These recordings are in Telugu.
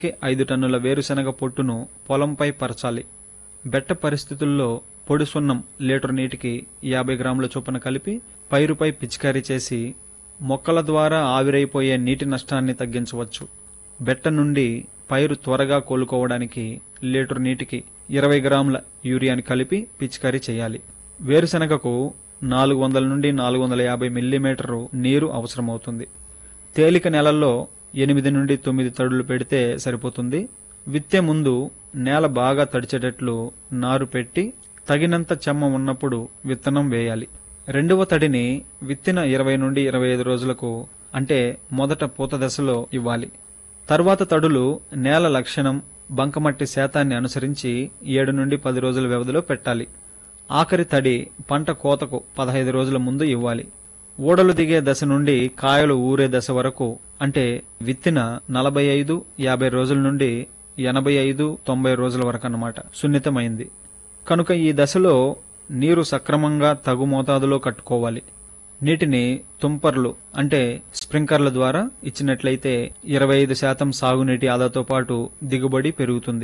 ఐదు టన్నుల వేరుశనగ పొట్టును పొలంపై పరచాలి బెట్ట పరిస్థితుల్లో పొడి సున్నం లీటర్ నీటికి యాభై గ్రాముల చొప్పున కలిపి పైరుపై పిచికారీ చేసి మొక్కల ద్వారా ఆవిరైపోయే నీటి నష్టాన్ని తగ్గించవచ్చు బెట్ట నుండి పైరు త్వరగా కోలుకోవడానికి లీటర్ నీటికి ఇరవై గ్రాముల యూరియాని కలిపి పిచికారీ చేయాలి వేరుశనగకు నాలుగు వందల నుండి నాలుగు వందల యాభై మిల్లీమీటరు నీరు అవసరమవుతుంది తేలిక నెలల్లో ఎనిమిది నుండి తొమ్మిది తడులు పెడితే సరిపోతుంది విత్తే ముందు నేల బాగా తడిచేటట్లు నారు పెట్టి తగినంత చెమ్మ ఉన్నప్పుడు విత్తనం వేయాలి రెండవ తడిని విత్తిన ఇరవై నుండి ఇరవై ఐదు రోజులకు అంటే మొదట పూత దశలో ఇవ్వాలి తర్వాత తడులు నేల లక్షణం బంకమట్టి శాతాన్ని అనుసరించి ఏడు నుండి పది రోజుల వ్యవధిలో పెట్టాలి ఆఖరి తడి పంట కోతకు పదహైదు రోజుల ముందు ఇవ్వాలి ఊడలు దిగే దశ నుండి కాయలు ఊరే దశ వరకు అంటే విత్తిన నలభై ఐదు యాభై రోజుల నుండి ఎనభై ఐదు తొంభై రోజుల వరకు అన్నమాట సున్నితమైంది కనుక ఈ దశలో నీరు సక్రమంగా తగు మోతాదులో కట్టుకోవాలి నీటిని తుంపర్లు అంటే స్ప్రింకర్ల ద్వారా ఇచ్చినట్లయితే ఇరవై ఐదు శాతం సాగునీటి ఆదాతో పాటు దిగుబడి పెరుగుతుంది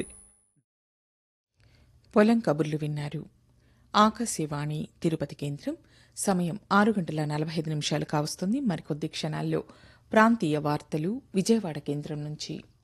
పొలం కబుర్లు విన్నారు ఆకాశవాణి తిరుపతి కేంద్రం సమయం ఆరు గంటల నలభై ఐదు నిమిషాలు కావస్తుంది మరికొద్ది క్షణాల్లో ప్రాంతీయ వార్తలు విజయవాడ కేంద్రం నుంచి